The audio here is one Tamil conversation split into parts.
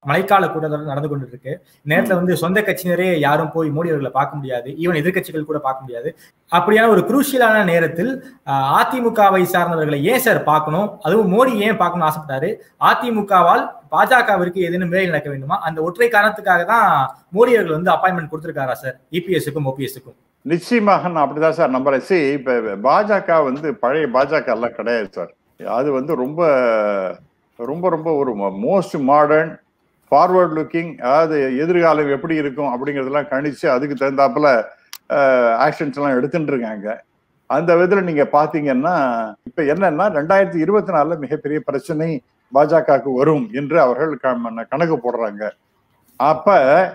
மழைக்கால கூட்டத்தொடர் நடந்து கொண்டு இருக்கு நேரத்துல வந்து சொந்த கட்சியினரே யாரும் போய் மோடி அவர்களை பார்க்க முடியாது ஈவன் எதிர்க்கட்சிகள் கூட பார்க்க முடியாது அப்படியான ஒரு குரூஷியலான நேரத்தில் அதிமுகவை சார்ந்தவர்களை ஏன் சார் பார்க்கணும் அதுவும் மோடி ஏன் பார்க்கணும்னு ஆசைப்பட்டாரு அதிமுகவால் பாஜகவிற்கு ஏதேனும் வேலை நடக்க வேண்டுமா அந்த ஒற்றை காரணத்துக்காக தான் மோடி அவர்கள் வந்து அப்பாயின்மெண்ட் கொடுத்திருக்காரா சார் இபிஎஸ்க்கும் ஓபிஎஸ்க்கும் நிச்சயமாக நான் அப்படிதான் சார் நம்புறேன் சி இப்ப பாஜக வந்து பழைய பாஜக எல்லாம் கிடையாது சார் அது வந்து ரொம்ப ரொம்ப ரொம்ப ஒரு மோஸ்ட் மாடர்ன் ஃபார்வர்ட் லுக்கிங் அதாவது எதிர்காலம் எப்படி இருக்கும் அப்படிங்கிறதெல்லாம் கணிச்சு அதுக்கு தகுந்தாப்புல ஆக்ஷன்ஸ் எல்லாம் எடுத்துட்டு இருக்காங்க அந்த விதத்துல நீங்க பாத்தீங்கன்னா இப்ப என்னன்னா ரெண்டாயிரத்தி இருபத்தி நாலுல மிகப்பெரிய பிரச்சனை பாஜகவுக்கு வரும் என்று அவர்கள் கணக்கு போடுறாங்க அப்ப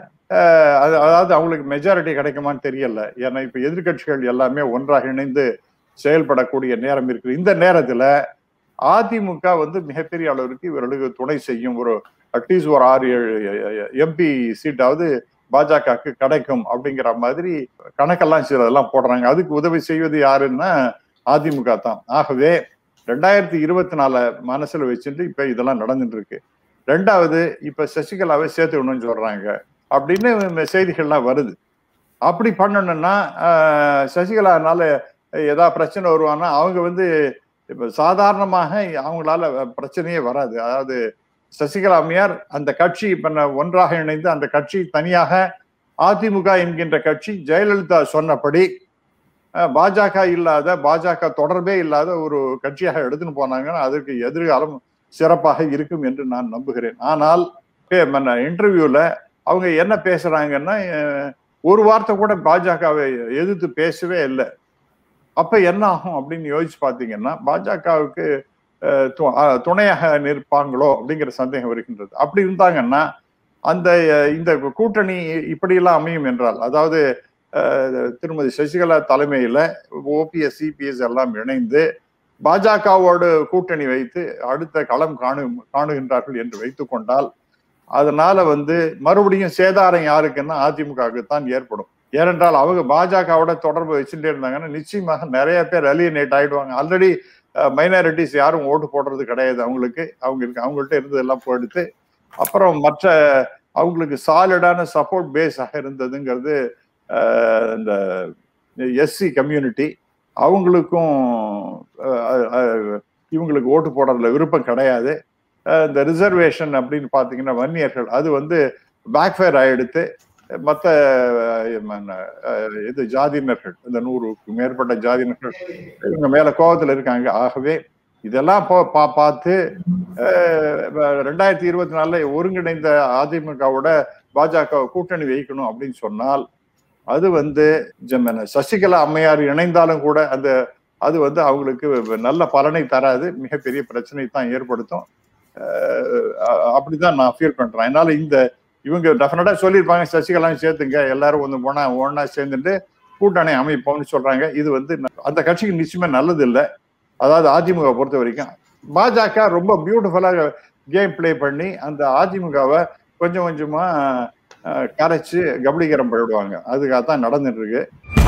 அதாவது அவங்களுக்கு மெஜாரிட்டி கிடைக்குமான்னு தெரியல ஏன்னா இப்ப எதிர்கட்சிகள் எல்லாமே ஒன்றாக இணைந்து செயல்படக்கூடிய நேரம் இருக்கு இந்த நேரத்துல அதிமுக வந்து மிகப்பெரிய அளவிற்கு இவர்களுக்கு துணை செய்யும் ஒரு அட்லீஸ்ட் ஒரு ஆறு ஏழு எம்பி சீட்டாவது பாஜகவுக்கு கிடைக்கும் அப்படிங்கிற மாதிரி கணக்கெல்லாம் சிலதெல்லாம் போடுறாங்க அதுக்கு உதவி செய்வது யாருன்னா அதிமுக தான் ஆகவே ரெண்டாயிரத்தி இருபத்தி நாலு மனசுல வச்சுட்டு இப்ப இதெல்லாம் நடந்துட்டு இருக்கு ரெண்டாவது இப்ப சசிகலாவை சேர்த்து விடணும்னு சொல்றாங்க அப்படின்னு செய்திகள்லாம் வருது அப்படி பண்ணணும்னா சசிகலானால ஏதாவது பிரச்சனை வருவான்னா அவங்க வந்து இப்ப சாதாரணமாக அவங்களால பிரச்சனையே வராது அதாவது சசிகலா அம்மையார் அந்த கட்சி இப்ப ஒன்றாக இணைந்து அந்த கட்சி தனியாக அதிமுக என்கின்ற கட்சி ஜெயலலிதா சொன்னபடி பாஜக இல்லாத பாஜக தொடர்பே இல்லாத ஒரு கட்சியாக எடுத்துன்னு போனாங்கன்னா அதுக்கு எதிர்காலம் சிறப்பாக இருக்கும் என்று நான் நம்புகிறேன் ஆனால் இன்டர்வியூல அவங்க என்ன பேசுறாங்கன்னா ஒரு வார்த்தை கூட பாஜகவை எதிர்த்து பேசவே இல்லை அப்ப என்ன ஆகும் அப்படின்னு யோசிச்சு பாத்தீங்கன்னா பாஜகவுக்கு துணையாக நிற்பாங்களோ அப்படிங்கிற சந்தேகம் வருகின்றது அப்படி இருந்தாங்கன்னா அந்த இந்த கூட்டணி இப்படியெல்லாம் அமையும் என்றால் அதாவது திருமதி சசிகலா தலைமையில ஓபிஎஸ் சிபிஎஸ் எல்லாம் இணைந்து பாஜகவோடு கூட்டணி வைத்து அடுத்த களம் காணு காணுகின்றார்கள் என்று வைத்துக் கொண்டால் அதனால வந்து மறுபடியும் சேதாரம் யாருக்குன்னா அதிமுகவுக்கு தான் ஏற்படும் ஏனென்றால் அவங்க பாஜகவோட தொடர்பு வச்சுட்டே இருந்தாங்கன்னா நிச்சயமாக நிறைய பேர் அலியனேட் ஆயிடுவாங்க ஆல்ரெடி மைனாரிட்டிஸ் யாரும் ஓட்டு போடுறது கிடையாது அவங்களுக்கு அவங்க இருக்கு அவங்கள்ட்ட இருந்ததெல்லாம் போயிடுத்து அப்புறம் மற்ற அவங்களுக்கு சாலிடான சப்போர்ட் பேஸாக இருந்ததுங்கிறது இந்த எஸ்சி கம்யூனிட்டி அவங்களுக்கும் இவங்களுக்கு ஓட்டு போடுறதுல விருப்பம் கிடையாது இந்த ரிசர்வேஷன் அப்படின்னு பார்த்தீங்கன்னா வன்னியர்கள் அது வந்து பேக்ஃபயர் ஆயிடுத்து மற்ற இது ஜாதியினர்கள் இந்த நூறுக்கு மேற்பட்ட ஜாதியினர்கள் இவங்க மேல கோபத்துல இருக்காங்க ஆகவே இதெல்லாம் பா பார்த்து ரெண்டாயிரத்தி இருபத்தி நாலுல ஒருங்கிணைந்த அதிமுகவோட பாஜக கூட்டணி வைக்கணும் அப்படின்னு சொன்னால் அது வந்து சசிகலா அம்மையார் இணைந்தாலும் கூட அந்த அது வந்து அவங்களுக்கு நல்ல பலனை தராது மிகப்பெரிய பிரச்சனை தான் ஏற்படுத்தும் அப்படிதான் நான் ஃபீல் பண்றேன் அதனால இந்த இவங்க டெஃபினட்டா சொல்லியிருப்பாங்க சசிகலா சேர்த்துங்க எல்லாரும் வந்து போனா ஒன்னா சேர்ந்துட்டு கூட்டணி அமைப்போம்னு சொல்றாங்க இது வந்து அந்த கட்சிக்கு நிச்சயமா நல்லது இல்லை அதாவது அதிமுக பொறுத்த வரைக்கும் பாஜக ரொம்ப பியூட்டிஃபுல்லா கேம் பிளே பண்ணி அந்த அதிமுகவை கொஞ்சம் கொஞ்சமா கரைச்சு கபடிகரம் போயிடுவாங்க அதுக்காக தான் நடந்துட்டு இருக்கு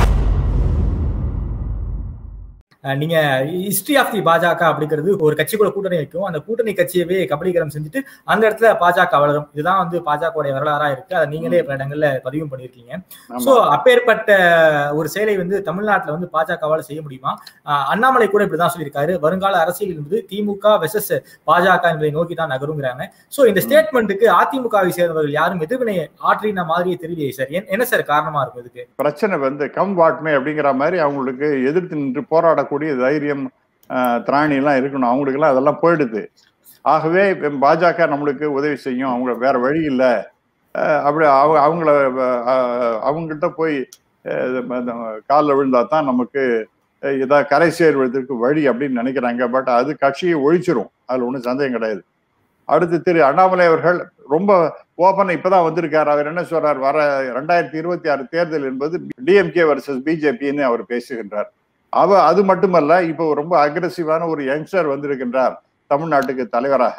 நீங்க ஹிஸ்டரி ஆஃப் தி பாஜக அப்படிங்கிறது ஒரு கட்சி கூட கூட்டணி வைக்கும் அந்த கூட்டணி கட்சியவே கபலீகரம் செஞ்சுட்டு அந்த இடத்துல பாஜக வளரும் இதுதான் வந்து பாஜகவுடைய வரலாறா இருக்கு அதை நீங்களே பல இடங்கள்ல பதிவும் பண்ணியிருக்கீங்க சோ அப்பேற்பட்ட ஒரு செயலை வந்து தமிழ்நாட்டுல வந்து பாஜகவால செய்ய முடியுமா அண்ணாமலை கூட இப்படிதான் சொல்லியிருக்காரு வருங்கால அரசியல் என்பது திமுக வெசஸ் பாஜக என்பதை நோக்கி தான் நகருங்கிறாங்க சோ இந்த ஸ்டேட்மெண்ட்டுக்கு அதிமுகவை சேர்ந்தவர்கள் யாரும் எதிர்வினை ஆற்றின மாதிரியே தெரியலையே சார் என்ன சார் காரணமா இருக்கும் இதுக்கு பிரச்சனை வந்து கம் வாட்மே அப்படிங்கிற மாதிரி அவங்களுக்கு எதிர்த்து நின்று போராட கூடிய தைரியம் திராணி எல்லாம் இருக்கணும் அவங்களுக்கெல்லாம் அதெல்லாம் போயிடுது ஆகவே பாஜக நம்மளுக்கு உதவி செய்யும் அவங்க வேற வழி இல்லை அப்படி அவங்க அவங்கள அவங்கள்ட்ட போய் காலில் விழுந்தா தான் நமக்கு ஏதாவது கரை சேர்வதற்கு வழி அப்படின்னு நினைக்கிறாங்க பட் அது கட்சியை ஒழிச்சிரும் அதுல ஒன்றும் சந்தேகம் கிடையாது அடுத்து திரு அண்ணாமலை அவர்கள் ரொம்ப ஓபன் இப்பதான் வந்திருக்காரு அவர் என்ன சொல்றார் வர ரெண்டாயிரத்தி இருபத்தி ஆறு தேர்தல் என்பது டிஎம்கே வர்சஸ் பிஜேபின்னு அவர் பேசுகின்றார் அவ அது மட்டுமல்ல இப்போ ரொம்ப அக்ரஸிவான ஒரு யங்ஸ்டர் வந்திருக்கின்றார் தமிழ்நாட்டுக்கு தலைவராக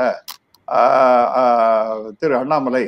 திரு அண்ணாமலை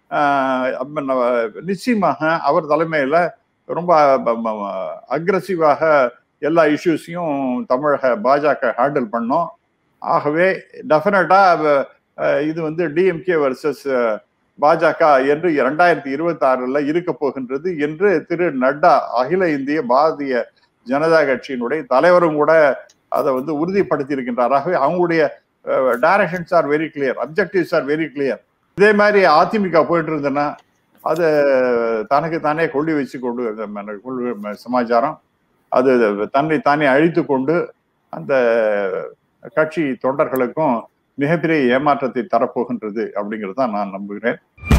நிச்சயமாக அவர் தலைமையில ரொம்ப அக்ரஸிவாக எல்லா இஷ்யூஸையும் தமிழக பாஜக ஹேண்டில் பண்ணோம் ஆகவே டெஃபினட்டா இது வந்து டிஎம்கே வர்சஸ் பாஜக என்று இரண்டாயிரத்தி இருபத்தி ஆறுல இருக்க போகின்றது என்று திரு நட்டா அகில இந்திய பாரதிய ஜனதா கட்சியினுடைய தலைவரும் கூட அதை வந்து உறுதிப்படுத்தி இருக்கின்றார் ஆகவே அவங்களுடைய directions are very clear objectives are very clear இதே மாதிரி அதிமுக போயிட்டு இருந்ததுன்னா அது தனக்கு தானே கொள்ளி வச்சு கொண்டு கொள்ளு சமாச்சாரம் அது தன்னை தானே அழித்து கொண்டு அந்த கட்சி தொண்டர்களுக்கும் மிகப்பெரிய ஏமாற்றத்தை தரப்போகின்றது அப்படிங்கிறது தான் நான் நம்புகிறேன்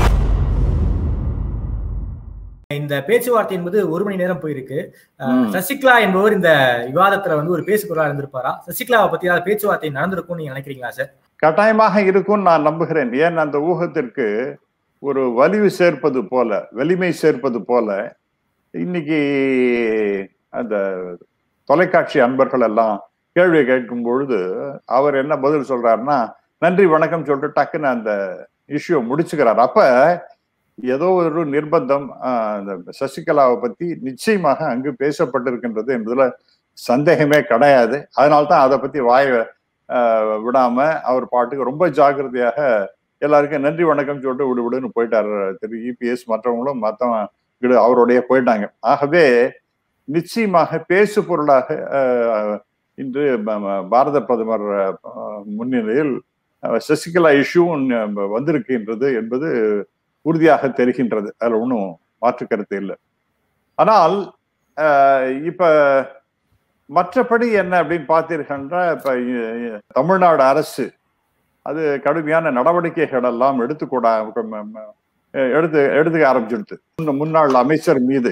இந்த பேச்சுவார்த்தை என்பது ஒரு மணி நேரம் போயிருக்கு ம். சசிகலா என்பவர் இந்த விவாதத்துல வந்து ஒரு பேசுபொருளா இருந்திருப்பாரா சசிகலாவை பத்தி ஏதாவது பேச்சுவார்த்தை நடந்திருக்கும்னு நீங்க நினைக்கிறீங்களா சார் கட்டாயமாக இருக்கும் நான் நம்புகிறேன் ஏன் அந்த ஊகத்திற்கு ஒரு வலிவு சேர்ப்பது போல வலிமை சேர்ப்பது போல இன்னைக்கு அந்த தொலைக்காட்சி அன்பர்கள் எல்லாம் கேள்வி கேட்கும் பொழுது அவர் என்ன பதில் சொல்றாருன்னா நன்றி வணக்கம் சொல்லிட்டு டக்குன்னு அந்த இஷ்யூ முடிச்சுக்கிறார் அப்ப ஏதோ ஒரு நிர்பந்தம் ஆஹ், அந்த சசிகலாவை பத்தி நிச்சயமாக அங்கு பேசப்பட்டிருக்கின்றது என்பதுல சந்தேகமே கிடையாது அதனால்தான் அதை பத்தி வாய ஆஹ், விடாம அவர் பாட்டுக்கு ரொம்ப ஜாக்கிரதையாக எல்லாருக்கும் நன்றி வணக்கம் சொல்லிட்டு விடு விடுன்னு போயிட்டாரு திரு இபிஎஸ் மற்றவங்களும் மற்றவங்க அவருடைய போயிட்டாங்க ஆகவே நிச்சயமாக பேசு பொருளாக ஆஹ், இன்று ப- ப- பாரத பிரதமர் ஆஹ், முன்னிலையில் ஆஹ், சசிகலா இஷ்யூ வந்திருக்கின்றது என்பது உறுதியாக தெரிகின்றது அதுல ஒன்றும் மாற்று கருத்து இல்லை ஆனால் ஆஹ், இப்ப மற்றபடி என்ன அப்படின்னு பார்த்தீர்கள்னா இப்ப இ- இ- தமிழ்நாடு அரசு அது கடுமையான நடவடிக்கைகள் எல்லாம் எடுத்துக்கூட எடுத்து எடுத்துக்க ஆரம்பிச்சிடுது முன்ன- முன்னாள் அமைச்சர் மீது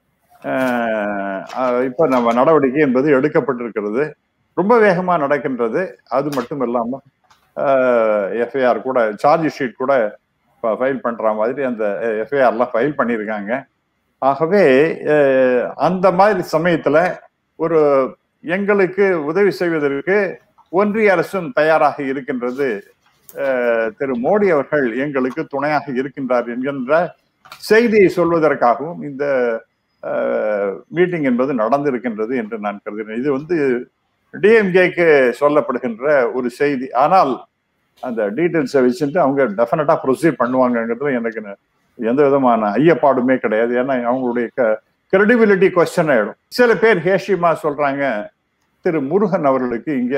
ஆஹ், அஹ், இப்ப நம்ம நடவடிக்கை என்பது எடுக்கப்பட்டிருக்கிறது ரொம்ப வேகமா நடக்கின்றது அது மட்டும் இல்லாம எஃப்ஐஆர் கூட சார்ஜ் ஷீட் கூட ஃபைல் பண்ற மாதிரி அந்த எஃப்ஐஆர்லாம் ஃபைல் பண்ணியிருக்காங்க ஆகவே அஹ், அந்த மாதிரி சமயத்துல ஒரு எங்களுக்கு உதவி செய்வதற்கு ஒன்றிய அரசும் தயாராக இருக்கின்றது அஹ், திரு மோடி அவர்கள் எங்களுக்கு துணையாக இருக்கின்றார் என்கின்ற செய்தியை சொல்வதற்காகவும் இந்த மீட்டிங் என்பது நடந்திருக்கின்றது என்று நான் கருதுகிறேன் இது வந்து டிஎம்கேக்கு சொல்லப்படுகின்ற ஒரு செய்தி ஆனால் அந்த டீட்டெயில்ஸை வச்சுட்டு அவங்க டெஃபினட்டா ப்ரொசீட் பண்ணுவாங்கங்கிறதுல எனக்கு ந- எந்த விதமான ஐயப்பாடுமே கிடையாது ஏன்னா அவங்களுடைய கிரெடிபிலிட்டி கொஸ்டின் ஆயிடும் சில பேர் ஹேஷிமா சொல்றாங்க திரு முருகன் அவர்களுக்கு இங்க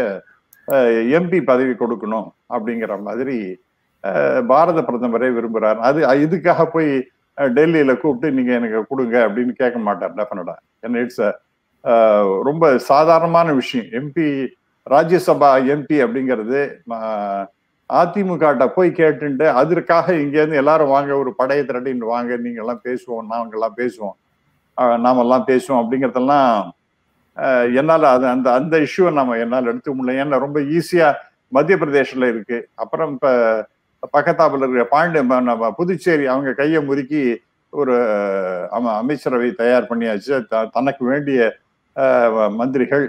எம்பி பதவி கொடுக்கணும் அப்படிங்கிற மாதிரி அஹ், பாரத பிரதமரே விரும்புறார் அது இதுக்காக போய் அஹ், டெல்லியில கூப்பிட்டு நீங்க எனக்கு கொடுங்க அப்படின்னு கேட்க மாட்டார் டெஃபினட்டா ஏன்னா இட்ஸ் ரொம்ப சாதாரணமான விஷயம் எம்பி ராஜ்யசபா எம்பி அப்படிங்கிறது ம- அதிமுகட்ட போய் கேட்டுட்டு அதற்காக இங்க இருந்து எல்லாரும் வாங்க ஒரு படையை திரட்டின்னு வாங்க நீங்க எல்லாம் பேசுவோம் நாங்க எல்லாம் பேசுவோம் அஹ் நாமெல்லாம் பேசுவோம் அப்படிங்கறதெல்லாம் அஹ் என்னால அது அந்த அந்த இஷ்யூவை நம்ம என்னால் எடுத்துக்க முடியல ஏன்னா ரொம்ப ஈஸியா மத்திய பிரதேஷ்ல இருக்கு அப்புறம் இப்ப பக்கத்தாப்புல இருக்கிற பாண்டி ம- நம்ம புதுச்சேரி அவங்க கையை முறுக்கி ஒரு அஹ், அம- அமைச்சரவை தயார் பண்ணியாச்சு த- தனக்கு வேண்டிய அஹ், மந்திரிகள்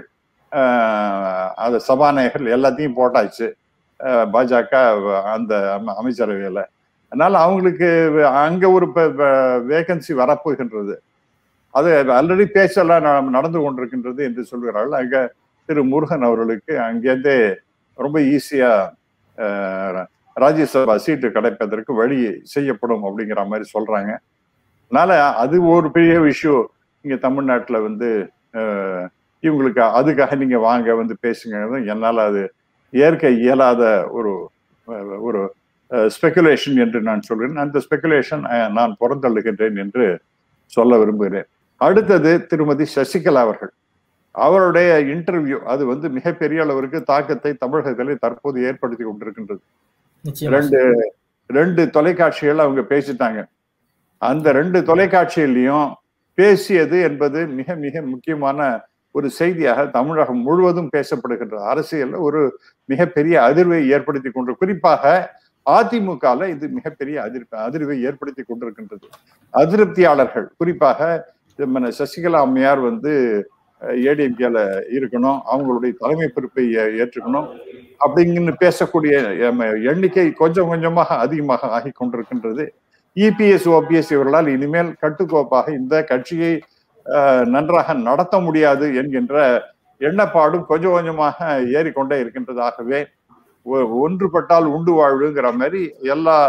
அஹ், அது சபாநாயகர்கள் எல்லாத்தையும் போட்டாச்சு அஹ், பாஜக அந்த அம- அமைச்சரவையில அதனால அவங்களுக்கு அங்க ஒரு வேகன்சி வரப்போகின்றது அது ஆல்ரெடி பேச்செல்லாம் ந- நடந்து கொண்டிருக்கின்றது என்று சொல்கிறார்கள் அங்க திரு முருகன் அவர்களுக்கு அங்கேருந்தே ரொம்ப ஈஸியா அஹ், ராஜ்யசபா சீட்டு கிடைப்பதற்கு வழி செய்யப்படும் அப்படிங்கிற மாதிரி சொல்றாங்க அதனால அது ஒரு பெரிய விஷயம் இங்க தமிழ்நாட்டுல வந்து அஹ், இவங்களுக்கு அதுக்காக நீங்க வாங்க வந்து பேசுங்க என்னால அது ஏற்க இயலாத ஒரு அஹ், ஒரு ஸ்பெகுலேஷன் என்று நான் சொல்கிறேன் அந்த ஸ்பெகுலேஷன் நான் புறந்தள்ளுகின்றேன் என்று சொல்ல விரும்புகிறேன் அடுத்தது திருமதி சசிகலா அவர்கள் அவருடைய இன்டர்வியூ அது வந்து மிகப்பெரிய அளவிற்கு தாக்கத்தை தமிழகத்தில் தற்போது ஏற்படுத்தி கொண்டிருக்கின்றது நிச்சயமா ரெண்டு ரெண்டு தொலைக்காட்சிகள் அவங்க பேசிட்டாங்க அந்த ரெண்டு தொலைக்காட்சியிலையும் பேசியது என்பது மிக மிக முக்கியமான ஒரு செய்தியாக தமிழகம் முழுவதும் பேசப்படுகின்றது அரசியல்ல ஒரு மிகப்பெரிய அதிர்வை ஏற்படுத்தி கொண்டு குறிப்பாக அதிமுகல இது மிகப்பெரிய அதிர்வு அதிர்வை ஏற்படுத்தி கொண்டிருக்கின்றது அதிருப்தியாளர்கள் குறிப்பாக நம்ம சசிகலா அம்மையார் வந்து ஏடிஎம்கேல இருக்கணும் அவங்களுடைய தலைமை பொறுப்பை ஏ- ஏற்றுக்கணும் அப்படிங்கன்னு பேசக்கூடிய எம், எண்ணிக்கை கொஞ்சம் கொஞ்சமாக அதிகமாக ஆகி கொண்டிருக்கின்றது இபிஎஸ் ஓபிஎஸ் இவர்களால் இனிமேல் கட்டுக்கோப்பாக இந்த கட்சியை அஹ், நன்றாக நடத்த முடியாது என்கின்ற எண்ணப்பாடும் கொஞ்சம் கொஞ்சமாக ஏறிக்கொண்டே இருக்கின்றதாகவே ஒ- ஒன்றுபட்டால் உண்டு வாழ்வுங்கிற மாதிரி எல்லா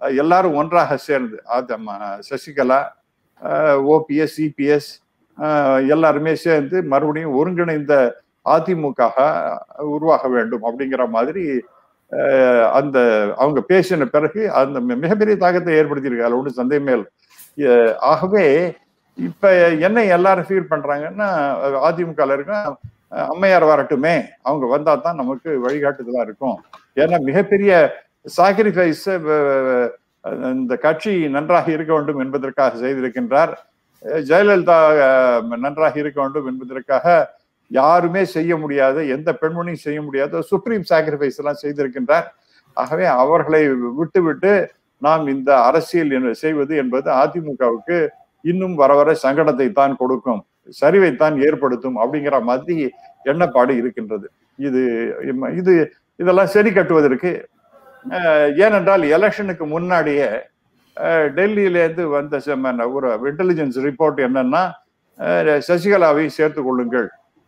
எல்லாரும் ஒன்றாக சேர்ந்து அது சசிகலா ஓபிஎஸ் சிபிஎஸ் எல்லாருமே சேர்ந்து மறுபடியும் ஒருங்கிணைந்த அதிமுக உருவாக வேண்டும் அப்படிங்கிற மாதிரி அந்த அவங்க பேசின பிறகு அந்த மிகப்பெரிய தாக்கத்தை ஏற்படுத்தியிருக்காங்க ஒன்று சந்தேகமே ஆகவே இப்ப என்ன எல்லாரும் ஃபீல் பண்றாங்கன்னா அதிமுக இருக்க அம்மையார் வரட்டுமே அவங்க வந்தா தான் நமக்கு வழிகாட்டுதலா இருக்கும் ஏன்னா மிகப்பெரிய சாக்ரிஃபைஸ் இந்த கட்சி நன்றாக இருக்க வேண்டும் என்பதற்காக செய்திருக்கின்றார் ஜெயலலிதா நன்றாக இருக்க வேண்டும் என்பதற்காக யாருமே செய்ய முடியாத எந்த பெண்மணியும் செய்ய முடியாத சுப்ரீம் சாக்ரிஃபைஸ் எல்லாம் செய்திருக்கின்றார் ஆகவே அவர்களை விட்டு விட்டு நாம் இந்த அரசியல் செய்வது என்பது அதிமுகவுக்கு இன்னும் வர வர சங்கடத்தை தான் கொடுக்கும் சரிவைத்தான் ஏற்படுத்தும் அப்படிங்கிற மாதிரி எண்ணப்பாடு இருக்கின்றது இது இது இதெல்லாம் சரி கட்டுவதற்கு ஏனென்றால் எலெக்ஷனுக்கு முன்னாடியே டெல்லியிலேருந்து வந்த ஒரு இன்டெலிஜென்ஸ் ரிப்போர்ட் என்னன்னா சசிகலாவையும் சேர்த்து கொள்ளுங்கள்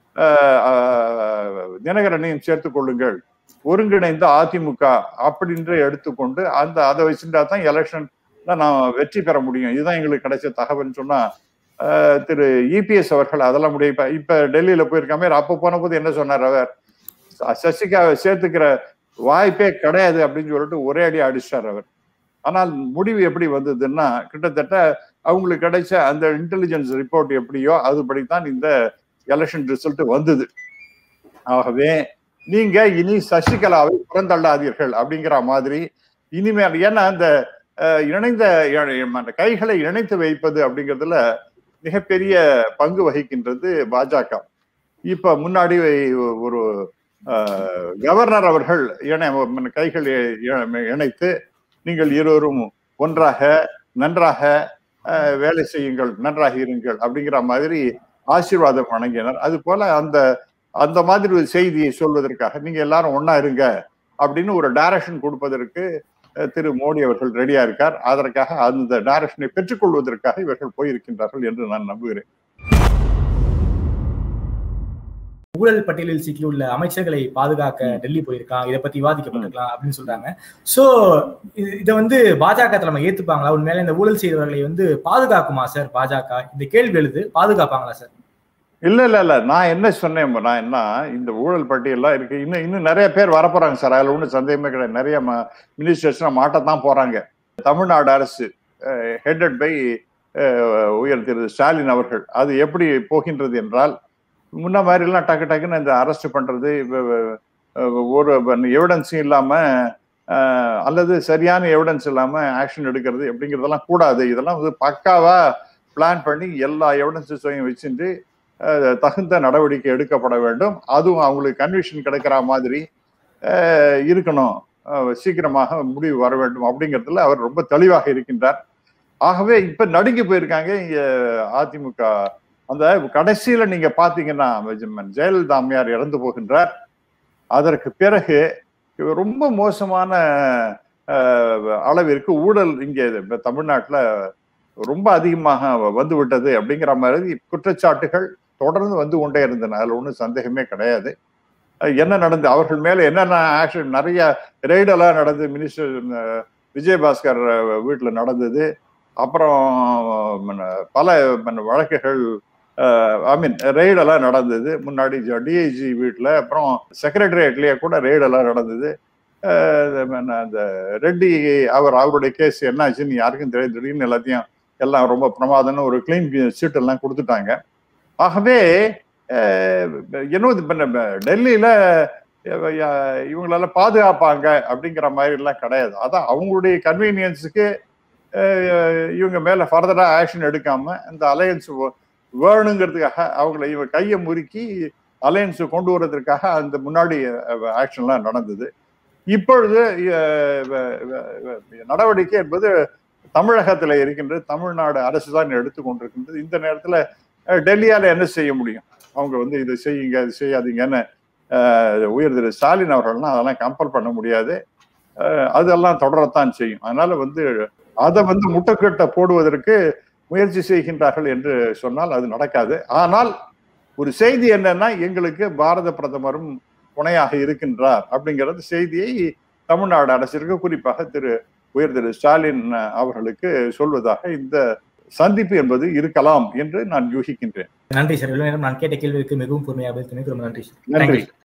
தினகரனையும் சேர்த்து கொள்ளுங்கள் ஒருங்கிணைந்த அதிமுக அப்படின்ற எடுத்துக்கொண்டு அந்த அதை வச்சுட்டா தான் எலெக்ஷன் நான் வெற்றி பெற முடியும் இதுதான் எங்களுக்கு கிடைச்ச தகவல்னு சொன்னா திரு இபிஎஸ் அவர்கள் அதெல்லாம் முடியும் இப்ப இப்ப டெல்லியில போயிருக்காம அப்ப போன போது என்ன சொன்னார் அவர் சசிகாவை சேர்த்துக்கிற வாய்ப்பே கிடையாது அப்படின்னு சொல்லிட்டு ஒரே அடி அடிச்சார் அவர் ஆனால் முடிவு எப்படி வந்ததுன்னா கிட்டத்தட்ட அவங்களுக்கு கிடைச்ச அந்த இன்டெலிஜென்ஸ் ரிப்போர்ட் எப்படியோ அதுபடித்தான் இந்த எலெக்ஷன் ரிசல்ட் வந்தது ஆகவே நீங்க இனி சசிகலாவை புறந்தள்ளாதீர்கள் அப்படிங்கிற மாதிரி இனிமேல் ஏன்னா அந்த இணைந்த கைகளை இணைத்து வைப்பது அப்படிங்கிறதுல மிகப்பெரிய பங்கு வகிக்கின்றது பாஜக இப்ப முன்னாடி ஒரு கவர்னர் அவர்கள் இணை கைகள் இணைத்து நீங்கள் இருவரும் ஒன்றாக நன்றாக வேலை செய்யுங்கள் நன்றாக இருங்கள் அப்படிங்கிற மாதிரி ஆசீர்வாதம் வழங்கினர் அது போல அந்த அந்த மாதிரி ஒரு செய்தியை சொல்வதற்காக நீங்க எல்லாரும் ஒன்னா இருங்க அப்படின்னு ஒரு டைரக்ஷன் கொடுப்பதற்கு திரு மோடி அவர்கள் ரெடியா இருக்கார் அதற்காக அந்த டைரக்ஷனை பெற்றுக்கொள்வதற்காக இவர்கள் போயிருக்கின்றார்கள் என்று நான் நம்புகிறேன் ஊழல் பட்டியலில் சிக்கியுள்ள அமைச்சர்களை பாதுகாக்க டெல்லி போயிருக்கான் இதை பத்தி விவாதிக்கப்பட்டிருக்கலாம் அப்படின்னு சொல்றாங்க சோ இதை வந்து பாஜக தலைமை ஏத்துப்பாங்களா உண்மையில இந்த ஊழல் செய்தவர்களை வந்து பாதுகாக்குமா சார் பாஜக இந்த கேள்வி எழுது பாதுகாப்பாங்களா சார் இல்ல இல்ல இல்ல நான் என்ன சொன்னேன் நான் என்ன இந்த ஊழல் பட்டியல்லாம் இருக்கு இன்னும் இன்னும் நிறைய பேர் வரப்போறாங்க சார் அதுல ஒன்றும் சந்தேகமே கிடையாது நிறைய மினிஸ்டர்ஸ் மாட்டத்தான் போறாங்க தமிழ்நாடு அரசு ஹெட்டட் பை உயர் திரு ஸ்டாலின் அவர்கள் அது எப்படி போகின்றது என்றால் முன்ன மாதிரிலாம் டக்கு டக்குன்னு இந்த அரெஸ்ட் பண்றது ஒரு எவிடன்ஸும் இல்லாம அல்லது சரியான எவிடன்ஸ் இல்லாம ஆக்ஷன் எடுக்கிறது அப்படிங்கிறதெல்லாம் கூடாது இதெல்லாம் வந்து பக்காவா பிளான் பண்ணி எல்லா எவிடன்ஸஸையும் வச்சுட்டு தகுந்த நடவடிக்கை எடுக்கப்பட வேண்டும் அதுவும் அவங்களுக்கு கன்விஷன் கிடைக்கிற மாதிரி இருக்கணும் சீக்கிரமாக முடிவு வர வேண்டும் அப்படிங்கிறதுல அவர் ரொம்ப தெளிவாக இருக்கின்றார் ஆகவே இப்ப நடுங்கி போயிருக்காங்க இங்க அதிமுக அந்த கடைசியில நீங்க பாத்தீங்கன்னா ஜெயலலிதா அம்மையார் இறந்து போகின்றார் அதற்கு பிறகு ரொம்ப மோசமான அளவிற்கு ஊழல் இங்கே தமிழ்நாட்டுல ரொம்ப அதிகமாக வந்து விட்டது அப்படிங்கிற மாதிரி குற்றச்சாட்டுகள் தொடர்ந்து வந்து கொண்டே இருந்தன அதுல ஒன்றும் சந்தேகமே கிடையாது என்ன நடந்து அவர்கள் மேல என்னென்ன ஆக்ஷன் நிறைய ரெய்டெல்லாம் நடந்து மினிஸ்டர் விஜயபாஸ்கர் வீட்டுல நடந்தது அப்புறம் பல வழக்குகள் ஐ மீன் ரெய்டெல்லாம் நடந்தது முன்னாடி டிஐஜி வீட்டில் அப்புறம் செக்ரட்டரியேட்லேயே கூட ரெய்டெல்லாம் நடந்தது அந்த ரெட்டி அவர் அவருடைய கேஸ் என்னாச்சுன்னு யாருக்கும் தெரியாது திடீர்னு எல்லாத்தையும் எல்லாம் ரொம்ப பிரமாதம்னு ஒரு கிளீன் சீட் எல்லாம் கொடுத்துட்டாங்க ஆகவே என்ன டெல்லியில இவங்களெல்லாம் பாதுகாப்பாங்க அப்படிங்கிற மாதிரி எல்லாம் கிடையாது அதான் அவங்களுடைய கன்வீனியன்ஸுக்கு இவங்க மேல ஃபர்தரா ஆக்ஷன் எடுக்காம இந்த அலையன்ஸ் வேணுங்கிறதுக்காக அவங்கள இவங்க கையை முறுக்கி அலையன்ஸ் கொண்டு வர்றதுக்காக அந்த முன்னாடி ஆக்ஷன்லாம் நடந்தது இப்பொழுது நடவடிக்கை என்பது தமிழகத்துல இருக்கின்றது தமிழ்நாடு அரசு தான் எடுத்துக்கொண்டிருக்கின்றது இந்த நேரத்துல டெல்லியால என்ன செய்ய முடியும் அவங்க வந்து இதை செய்யுங்க இது செய்யாதீங்கன்னு உயர் திரு ஸ்டாலின் அவர்கள்லாம் அதெல்லாம் கம்பல் பண்ண முடியாது அதெல்லாம் தொடரத்தான் செய்யும் அதனால வந்து அதை வந்து முட்டைக்கட்டை போடுவதற்கு முயற்சி செய்கின்றார்கள் என்று சொன்னால் அது நடக்காது ஆனால் ஒரு செய்தி என்னன்னா எங்களுக்கு பாரத பிரதமரும் துணையாக இருக்கின்றார் அப்படிங்கிறது செய்தியை தமிழ்நாடு அரசிற்கு குறிப்பாக திரு உயர் திரு ஸ்டாலின் அவர்களுக்கு சொல்வதாக இந்த சந்திப்பு என்பது இருக்கலாம் என்று நான் யூகிக்கின்றேன் நன்றி சார் இவ்வளவு நேரம் நான் கேட்ட கேள்விக்கு மிகவும் பொறுமையாக பதில் ரொம்ப நன்றி சார் நன்றி Thank you.